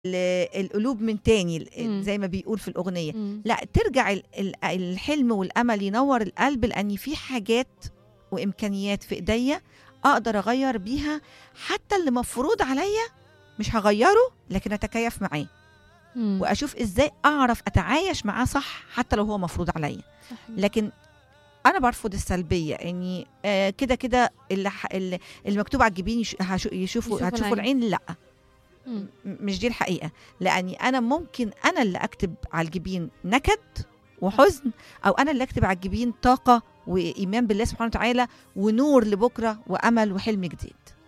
ال- القلوب من تاني ال- مم. زي ما بيقول في الأغنية مم. لا ترجع ال- ال- الحلم والأمل ينور القلب لأن في حاجات وإمكانيات في إيديا أقدر أغير بيها حتى اللي مفروض عليا مش هغيره لكن أتكيف معاه مم. وأشوف إزاي أعرف أتعايش معاه صح حتى لو هو مفروض عليا صحيح. لكن انا برفض السلبيه اني آه، كده كده اللي ح- اللي المكتوب على الجبين يش- هشو- يشوفوا يشوفوا هتشوفوا العين. العين لا مم. م- مش دي الحقيقه لاني انا ممكن انا اللي اكتب على الجبين نكد وحزن او انا اللي اكتب على الجبين طاقه وايمان بالله سبحانه وتعالى ونور لبكره وامل وحلم جديد